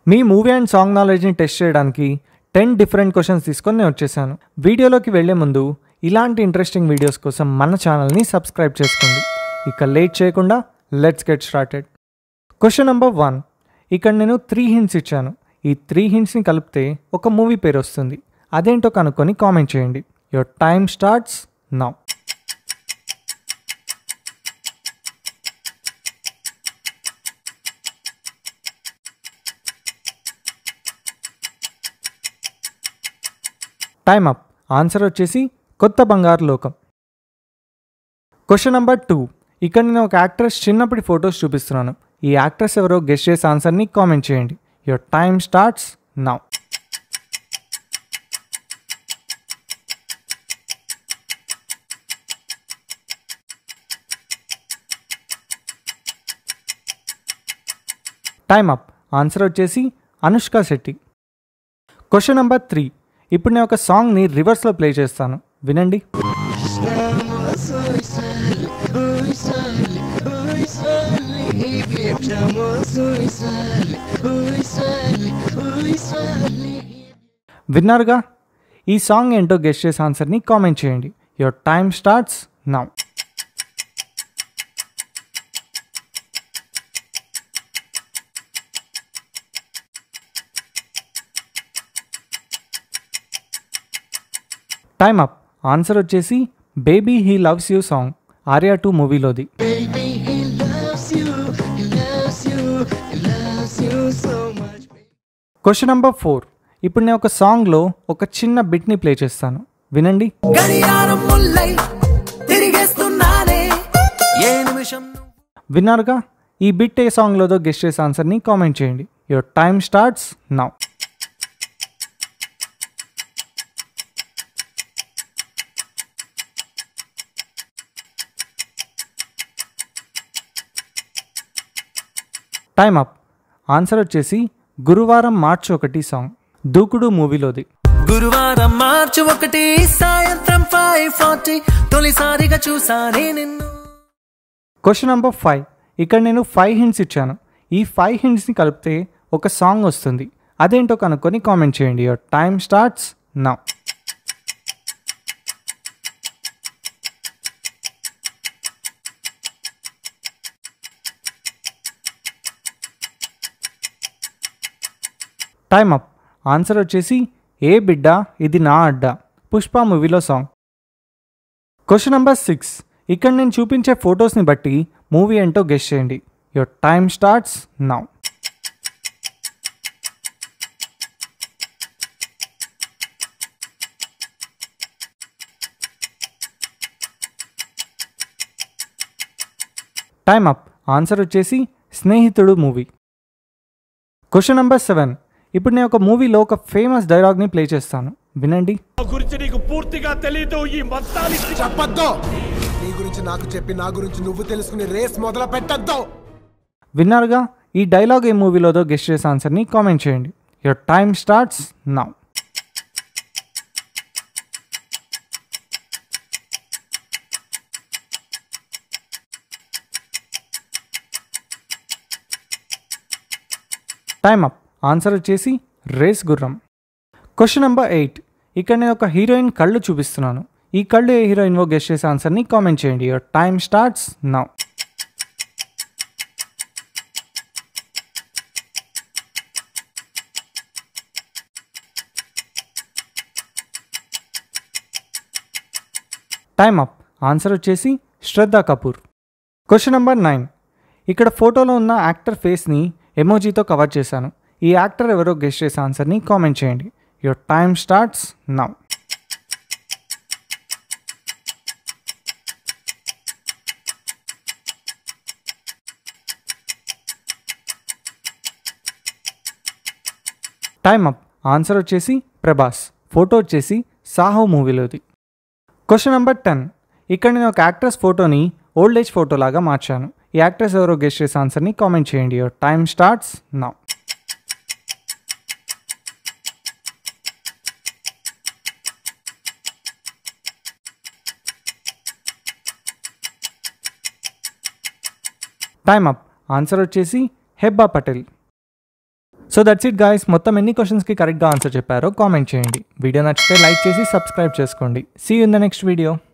me movie and song నాలెడ్జ్ని test చేయడానికి ten different questions తీసుకొని నేను వచ్చేసాను వీడియోలోకి వెళ్ళే ముందు ఇలాంటి ఇంట్రెస్టింగ్ వీడియోస్ కోసం మన ఛానల్ని సబ్స్క్రైబ్ చేసుకోండి ఇక లేట్ చేయకుండా let's get started question number one ఇక్కడ నేను త్రీ హింట్స్ ఇచ్చాను ఈ త్రీ హింట్స్ని కలిపితే ఒక మూవీ పేరు వస్తుంది అదేంటో కనుక్కొని కామెంట్ చేయండి your time starts now time up answer వచ్చేసి కొత్త బంగారు లోకం క్వశ్చన్ నెంబర్ టూ ఇక్కడ నేను ఒక యాక్ట్రెస్ చిన్నప్పటి ఫొటోస్ చూపిస్తున్నాను ఈ యాక్ట్రెస్ ఎవరో గెస్ట్ చేసే ఆన్సర్ని కామెంట్ చేయండి your time starts now time up answer వచ్చేసి Anushka Shetty question number three ఇప్పుడు నేను ఒక సాంగ్ని రివర్స్లో ప్లే చేస్తాను వినండి విన్నారుగా ఈ సాంగ్ ఏంటో గెస్ట్ చేసే ఆన్సర్ని కామెంట్ చేయండి your time starts now time up answer వచ్చేసి baby he loves you song Arya two మూవీలోది క్వశ్చన్ నెంబర్ ఫోర్ ఇప్పుడు నేను ఒక సాంగ్లో ఒక చిన్న బిట్ని ప్లే చేస్తాను వినండి గడియారం ముల్లై తిరిగేస్తున్నానే ఏ నిమిషం నువ్వు విన్నారుగా ఈ బిట్ ఏ సాంగ్లోదో గెస్ట్ చేసే ఆన్సర్ని కామెంట్ చేయండి your time starts now time up answer వచ్చేసి గురువారం మార్చి ఒకటి సాంగ్ దూకుడు మూవీలోది గురువారం మార్చి ఒకటి సాయంత్రం ఫైవ్ ఫార్టీ తొలిసారిగా చూసానే నిన్ను క్వశ్చన్ నెంబర్ ఫైవ్ ఇక్కడ నేను ఫైవ్ హింట్స్ ఇచ్చాను ఈ ఫైవ్ హింట్స్ని కలిపితే ఒక సాంగ్ వస్తుంది అదేంటో కనుక్కొని కామెంట్ చేయండి your time starts now time up answer వచ్చేసి ఏ బిడ్డ ఇది నా అడ్డా పుష్ప మూవీలో సాంగ్ క్వశ్చన్ నెంబర్ సిక్స్ ఇక్కడ నేను చూపించే ఫొటోస్ని బట్టి మూవీ ఏంటో గెస్ట్ చేయండి your time starts now time up answer వచ్చేసి స్నేహితుడు మూవీ క్వశ్చన్ నెంబర్ సెవెన్ ఇప్పుడు నేను ఒక మూవీలో ఒక ఫేమస్ డైలాగ్ని ప్లే చేస్తాను వినండి నా గురించి నీకు పూర్తిగా తెలీదు ఈ మొత్తానికి చెప్పొద్దు నీ గురించి నాకు చెప్పి నా గురించి నువ్వు తెలుసుకుని రేస్ మొదలు పెట్టద్దు విన్నారుగా ఈ డైలాగ్ ఏ మూవీలోదో గెస్ట్ చేసే ఆన్సర్ని కామెంట్ చేయండి your time starts now time up answer వచ్చేసి Race Gurram question number eight ఇక్కడ నేను ఒక హీరోయిన్ కళ్ళు చూపిస్తున్నాను ఈ కళ్ళు ఏ హీరోయిన్వో గెస్ట్ చేసే ఆన్సర్ని కామెంట్ చేయండి your time starts now time up answer వచ్చేసి Shraddha Kapoor question number nine ఇక్కడ ఫోటోలో ఉన్న యాక్టర్ ఫేస్ని ఎమోజీతో కవర్ చేశాను ఈ యాక్టర్ ఎవరో గెస్ట్ చేసే ఆన్సర్ని కామెంట్ చేయండి your time starts now time up answer వచ్చేసి ప్రభాస్ ఫోటో వచ్చేసి సాహో మూవీలోది క్వశ్చన్ నెంబర్ టెన్ ఇక్కడ నేను ఒక యాక్ట్రెస్ ఫోటోని ఓల్డ్ ఏజ్ ఫోటో లాగా మార్చాను ఈ యాక్ట్రెస్ ఎవరో గెస్ట్ చేసే ఆన్సర్ని కామెంట్ చేయండి your time starts now time up answer వచ్చేసి Hebah Patel so that's it guys మొత్తం ఎన్ని క్వశ్చన్స్కి కరెక్ట్గా ఆన్సర్ చెప్పారో కామెంట్ చేయండి వీడియో నచ్చితే లైక్ చేసి సబ్స్క్రైబ్ చేసుకోండి see in the next video